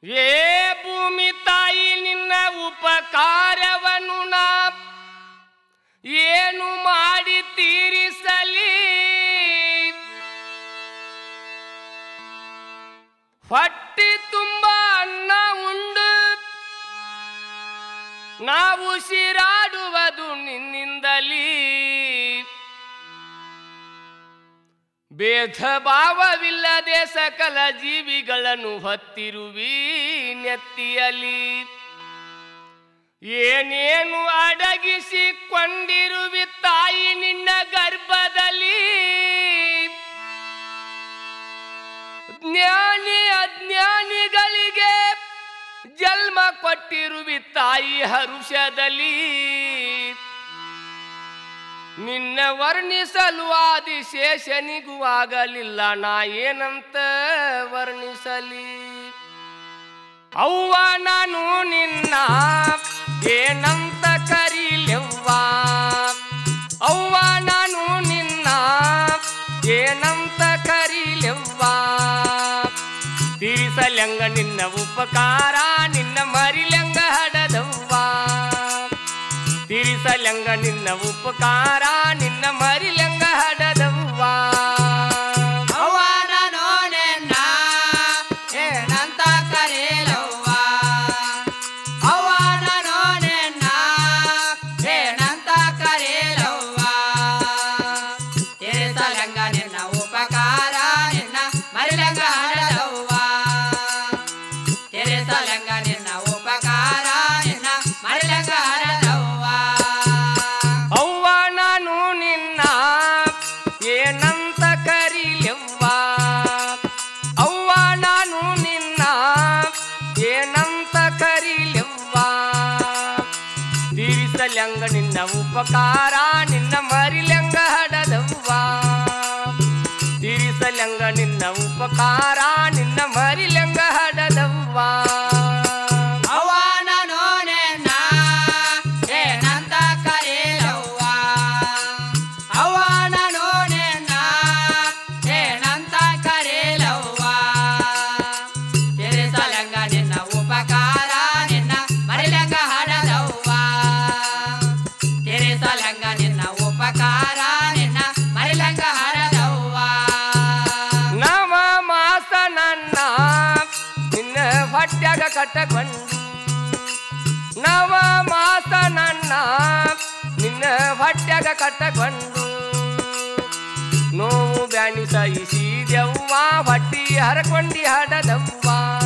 ಏ ಭೂಮಿ ತಾಯಿ ನಿನ್ನ ಉಪಕಾರವನ್ನು ನಾ ಏನು ಮಾಡಿ ತೀರಿಸಲಿ ಹೊಟ್ಟಿ ತುಂಬ ಅನ್ನ ಉಂಡು ನಾವು ಉಸಿರಾಡುವುದು ನಿನ್ನಿಂದಲೀ ಭೇದ ಭಾವವಿಲ್ಲದೆ ಸಕಲ ಜೀವಿಗಳನ್ನು ಹೊತ್ತಿರುವಿ ನೆತ್ತಿಯಲಿ ಏನೇನು ಅಡಗಿಸಿಕೊಂಡಿರುವಿ ತಾಯಿ ನಿನ್ನ ಗರ್ಭದಲ್ಲಿ ಜ್ಞಾನಿ ಅಜ್ಞಾನಿಗಳಿಗೆ ಜನ್ಮ ಕೊಟ್ಟಿರುವಿ ತಾಯಿ ಹರುಷದಲ್ಲಿ ನಿನ್ನ ವರ್ಣಿಸಲು ಆದಿಶೇಷನಿಗೂ ಆಗಲಿಲ್ಲ ನಾ ಏನಂತ ವರ್ಣಿಸಲಿ ಅವ್ವ ನಾನು ನಿನ್ನ ಏನಂತ ಕರೀಲೆವ್ವ ಅವ್ವ ನಾನು ನಿನ್ನ ಏನಂತ ಕರೀಲೆವ್ವ ತೀರಿಸಲೆಂಗ ನಿನ್ನ ಉಪಕಾರ ನಿನ್ನ ಮರಿಲೆಂಗ ಹಡದವ್ವ ತೀರಿಸಲೆಂಗ ನಿನ್ನ ಉಪಕಾರ ನಿನ್ನ ಮರಿಲೆಂಗ ಹಡದವ್ವ ಅವ್ವ ನಾನು ನಿನ್ನ ಏನಂತ ಕರೀಲವ್ವ ಅವ್ವ ನಾನು ನಿನ್ನ ಏನಂತ ಕರೀಲವ್ವ ತೀರಿಸಲಂಗ ನಿನ್ನ ಉಪಕಾರ ನಿನ್ನ ಮರಿಲಂಗ ಹಡದವ್ವ ತೀರಿಸಲಂಗ ನಿನ್ನ ಉಪಕಾರ ನಿನ್ನ ಮರಿಲಂಗ ಹಡದವ್ವ ಅವ್ವ ನಾನು ನಿನ್ನ ಏನಂತ ಕರೀಲೆವ್ವ ಅವ್ವ ನಾನು ನಿನ್ನ ಏನಂತ ಕರೀಲೆವ್ವ ತೀರಿಸಲೆಂಗ ನಿನ್ನ ಉಪಕಾರ ನಿನ್ನ ಮರಿಲೆಂಗ ಹಡದವ್ವ ತೀರಿಸಲೆಂಗ ನಿನ್ನ ಉಪಕಾರ ನಿನ್ನ ಮರಿಲೆಂಗ ಹಡದವ್ವ ಅವ್ವ ನಾನು ನಿನ್ನ ಏನಂತ ಕರೀಲವ್ವ ಅವ್ವ ನಾನು ನಿನ್ನ ಏನಂತ ಕರೀಲವ್ವ ತಿರಿಸಲಂಗ ನಿನ್ನ ಉಪಕಾರ ನಿನ್ನ ಮರಿಲಂಗ ಹಡದವ್ವ ತಿರಿಸಲಂಗ ನಿನ್ನ ಉಪಕಾರ ನಿನ್ನ ಮರಿಲಂಗ ಹಡದವ್ವ ನವ ಮಾಸ ನನ್ನ ನಿನ್ನ ಹೊಟ್ಯಾಗ ಕಟ್ಟಕೊಂಡು ನವ ಮಾಸ ನನ್ನ ನಿನ್ನ ಹೊಟ್ಯಾಗ ಕಟ್ಟಕೊಂಡು ನೋವು ಬ್ಯಾನಿ ಸಹಿಸಿದೆವ್ವ ಹೊಟ್ಟಿ ಹರಕೊಂಡಿ ಹಡದವ್ವ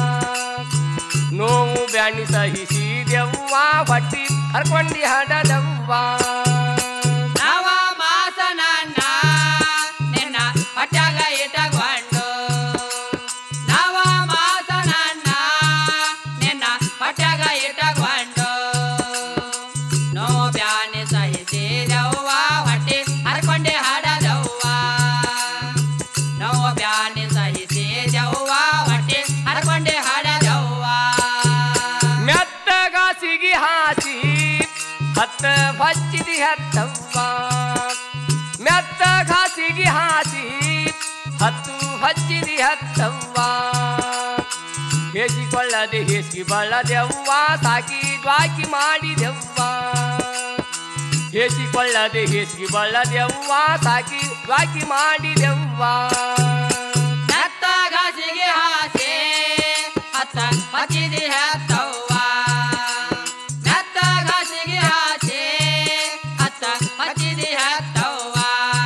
ನೋವು ಬ್ಯಾನಿ ಸಹಿಸಿದೆವ್ವ ಹೊಟ್ಟಿ ಹರ್ಕೊಂಡಿ ಹಡದವ್ವ ನವ ಮಾಸ ನನ್ನ ನಿನ್ನ ಹೊಟ್ಯಾಗ ಇಟ್ಟಕೊಂಡು ನವ ಮಾಸ ನನ್ನ ನಿನ್ನ ಹೊಟ್ಯಾಗ ಇಟ್ಟಕೊಂಡು ನೋ ಬ್ಯಾನೆ ಸಹಿಸಿದವ್ವ ಹೊಟ್ಟೆ ಹರ್ಕೊಂಡೆ ಹಾಡದವ್ವ ನೋ ಬ್ಯಾನೆ ಸಹಿಸಿದವ್ವ ಹೊಟ್ಟೆ ಹರ್ಕೊಂಡೆ ಹಾಡದವ್ವ ಮೆತ್ತಗ ಸಿಗಿ ಹಾಸಿ ಹತ್ತ ಬಚ್ಚಿದಿ ಹತ್ತವ್ವ ಮೆತ್ತಗ ಸಿಗಿ ಹಾಸಿ ಹತ್ತು ಹಚ್ಚಿದಿ ಹತ್ತವ್ವ ಹೇಸಿಕೊಳ್ಳದೆ ಹೇಸಿ ಬಳ್ಳದೆವ್ವ ಸಾಕಿ ದ್ವಾಕಿ ಮಾಡಿದೆವ್ವ ಹೇಸಿಕೊಳ್ಳದೆ ಹೇಸಿ ಬಳ್ಳದೆವ್ವ ಸಾಕಿ ದ್ವಾಕಿ ಮಾಡಿದೆವ್ವ ನತ್ತ ಗಾಸಿಗೆ ಹಾಸೆ ಹತ್ತ ಹಚ್ಚಿದಿ ಹತ್ತವ್ವ ನತ್ತ ಗಾಸಿಗೆ ಹಾಸೆ ಹತ್ತ ಹಚ್ಚಿದಿ ಹತ್ತವ್ವ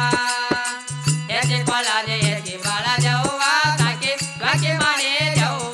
ಎಸಿ ಕೊಳದೆ ಎಸಿ ಬಳದವ್ವ ಸಾಕಿ ಬಾಕಿ ಮಾಡಿದವ್ವ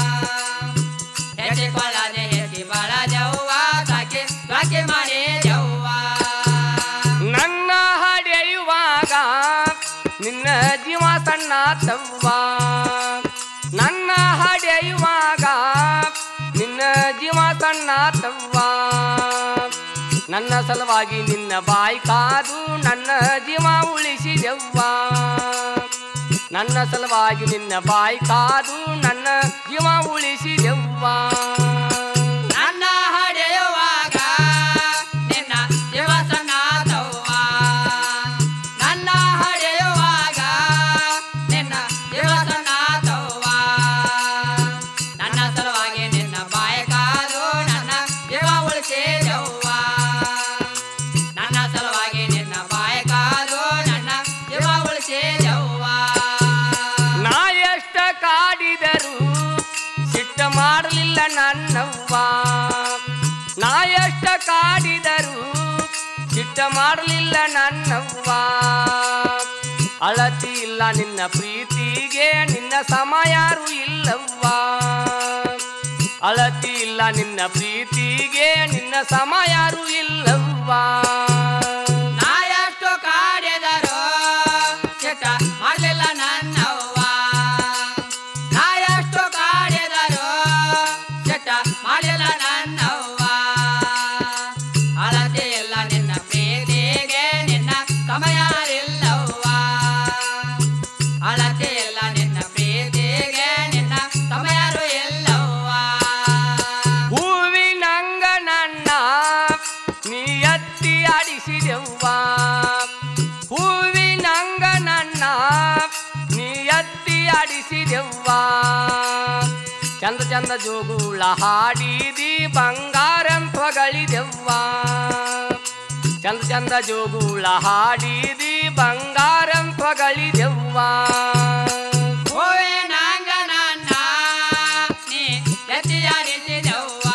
ಎಸಿ ಕೊಳದೆ ಎಸಿ ಬಳದವ್ವ ಸಾಕಿ ಬಾಕಿ ಮಾಡಿದವ್ವ ನನ್ನ ಹಡೆಯುವಾಗ ನಿನ್ನ ಜೀವ ಸಣ್ಣ ತವ್ವ ನನ್ನ ಹಡೆಯುವಾಗ ನಿನ್ನ ಜೀವ ಸಣ್ಣ ತವ್ವ ನನ್ನ ಸಲುವಾಗಿ ನಿನ್ನ ಬಾಯಿ ಕಾದು ನನ್ನ ಜೀವ ಉಳಿಸಿದೆವ್ವ ನನ್ನ ಸಲುವಾಗಿ ನಿನ್ನ ಬಾಯಿ ಕಾದು ನನ್ನ ಜೀವ ಉಳಿಸಿದೆವ್ವ ನನ್ನ ಹಡೆಯುವಾಗ ನಿನ್ನ ಜೀವ ಸಣ್ಣದವ್ವ ನನ್ನ ಹಡೆಯುವಾಗ ನಿನ್ನ ಜೀವ ಸಣ್ಣದವ್ವ ನನ್ನ ಸಲುವಾಗಿ ಕಾಡಿದರು ಚಿಟ್ಟ ಮಾಡಲಿಲ್ಲ ನನ್ನವ್ವ ಅಳತಿ ಇಲ್ಲ ನಿನ್ನ ಪ್ರೀತಿಗೆ ನಿನ್ನ ಸಮ ಯಾರು ಇಲ್ಲವ್ವ ಅಳತಿ ಇಲ್ಲ ನಿನ್ನ ಪ್ರೀತಿಗೆ ನಿನ್ನ ಸಮ ಯಾರು ಇಲ್ಲವ್ವ ನಾ ಎಷ್ಟು ಕಾಡಿದರು ಚಿಟ್ಟ ಮಾಡಲಿಲ್ಲ ನನ್ನವ್ವ ನಾ ಎಷ್ಟು ಕಾಡಿದರು ಚಿಟ್ಟ ಮಾಡಲಿಲ್ಲ ನನ್ನವ್ವ ಅಳತೆ ಇಲ್ಲ ನಿನ್ನ ಪ್ರೀತಿಗೆ ನಿನ್ನ ಸಮಯರಿಲ್ಲವ್ವ ಅಳತೆ ಇಲ್ಲ ನಿನ್ನ ಪ್ರೀತಿಗೆ ನಿನ್ನ ಸಮಯರು ಇಲ್ಲವ್ವ ಹೂವಿನಂಗ ನನ್ನ ನೀ ಎತ್ತಿ ಆಡಿಸಿದೆವ್ವ ಹೂವಿನಂಗ ನನ್ನ ನೀ ಎತ್ತಿ ಆಡಿಸಿದೆವ್ವ ಚಂದ ಚಂದ ಜೋಗುಳ ಹಾಡಿದಿ ಬಂಗಾರಂತ್ವಗಳಿದೆವ್ವ ಚಂದ ಚಂದ ಜೋಗುಳ ಹಾಡಿದಿ ಬಂಗಾರಂತ್ವಗಳಿದೆವ್ವ ಹೂವಿನಂಗ ನನ್ನ ನೀ ಎತ್ತಿಯಾಡಿಸಿದವ್ವ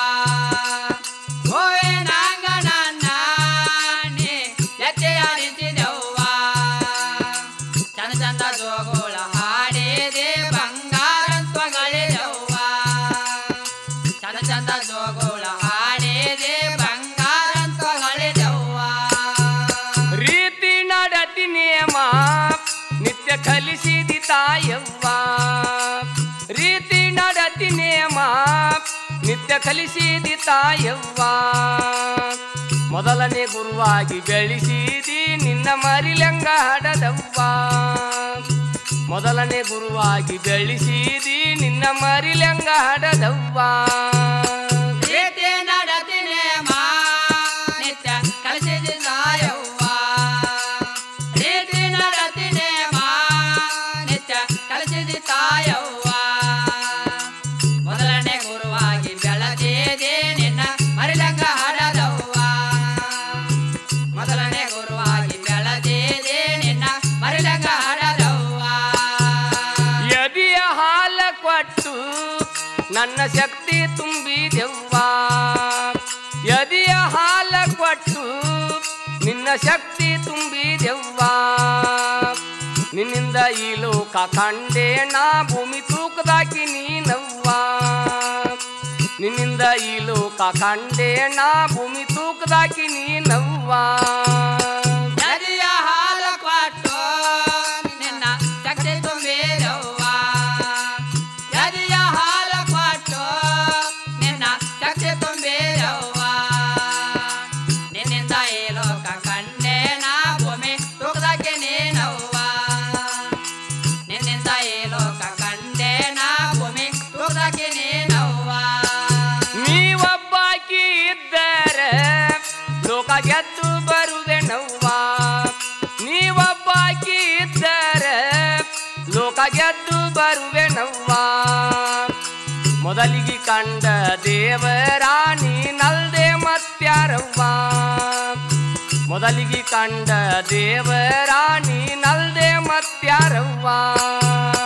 ಹೂವಿನಂಗ ನನ್ನ ನೀ ಎತ್ತಿಯಾಡಿಸಿದವ್ವ ಚಂದ ಚಂದ ಜೋಗುಳ ಹಾಡಿದೆ ಬಂಗಾರಂತ್ವಗಳಿದವ್ವ ಚಂದ ಚಂದ ಜೋಗುಳ ಹಾಡಿದೆ ಬಂಗಾರಂತ್ವಗಳಿದವ್ವ ರೀತಿ ನಡತಿ ನಿಯಮ ನಿತ್ಯ ಕಲಿಸಿದಿ ತಾಯವ್ವ ರೀತಿ ನಡತಿ ನಿಯಮ ನಿತ್ಯ ಕಲಿಸಿದಿ ತಾಯವ್ವ ಮೊದಲನೇ ಗುರುವಾಗಿ ಬೆಳೆಸಿದಿ ನಿನ್ನ ಮರಿಲಂಗ ಹಡದವ್ವ ಮೊದಲನೇ ಗುರುವಾಗಿ ಬೆಳೆಸಿದಿ ನಿನ್ನ ಮರಿಲಂಗ ಹಡದವ್ವ ಪ್ರೀತಿ ನಡತಿ ನೇಮ ನಿತ್ಯ ಕಲಿಸಿದ ಸಾಯವ್ವ ಪ್ರೀತಿ ನಡತಿ ನೇಮ ನಿತ್ಯ ಕಲಿಸಿದ ತಾಯವ್ವ ಮೊದಲನೇ ಗುರುವಾಗಿ ಬೆಳದಿದೆ ನಿನ್ನ ಮರಿಲಂಗ ಹಡದವ್ವ ಮೊದಲನೇ ಗುರುವಾಗಿ ಬೆಳದಿದೆ ನಿನ್ನ ಮರಿಲಂಗ ಹಡದವ್ವ ಎದೆಯ ಹಾಲ ಕೊಟ್ಟು ನನ್ನ ಶಕ್ತಿ ತುಂಬಿದೆವ್ವ ಎದೆಯ ಹಾಲ ಕೊಟ್ಟು ನಿನ್ನ ಶಕ್ತಿ ತುಂಬಿದೆವ್ವ ನಿನ್ನಿಂದ ಈ ಲೋಕ ಕಂಡೆ ನಾ ಭೂಮಿ ತೂಕದಾಕಿ ನೀನವ್ವ ನಿನ್ನಿಂದ ಈ ಲೋಕ ಕಂಡೆ ನಾ ಭೂಮಿ ತೂಕದಾಕಿ ನೀನವ್ವ ನದಿಯ ಹಾಲ ಕೊಟ್ಟು ನಿನ್ನ ಶಕ್ತಿ ತುಂಬಿದವ್ವ ನದಿಯ ಹಾಲ ಕೊಟ್ಟು ನಿನ್ನ ಶಕ್ತಿ ತುಂಬಿದವ್ವ ನಿನ್ನಿಂದ ಈ ಲೋಕ ಕಂಡೆ ನಾ ಭೂಮಿ ತೂಕದಕ್ಕೆ ನೀನವ್ವ ನಿನ್ನಿಂದ ಈ ಲೋಕ ಕಂಡೆ ನಾ ಭೂಮಿ ತೂಕದಕ್ಕೆ ನೀನವ್ವ ನೀವೊಬ್ಬಾಕಿ ಇದ್ದರೆ ಲೋಕ ಗೆದ್ದು ಬರುವೆನವ್ವ ನೀವೊಬ್ಬಾಕಿ ಇದ್ದರೆ ಲೋಕ ಗೆದ್ದು ಬರುವೆನವ್ವ ಮೊದಲಿಗೆ ಕಂಡ ದೇವರಾಣಿ ನಲ್ದೆ ಮತ್ಯಾರವ್ವ ಮೊದಲಿಗೆ ಕಂಡ ದೇವರಾಣಿ ನಲ್ದೆ ಮತ್ಯಾರವ್ವ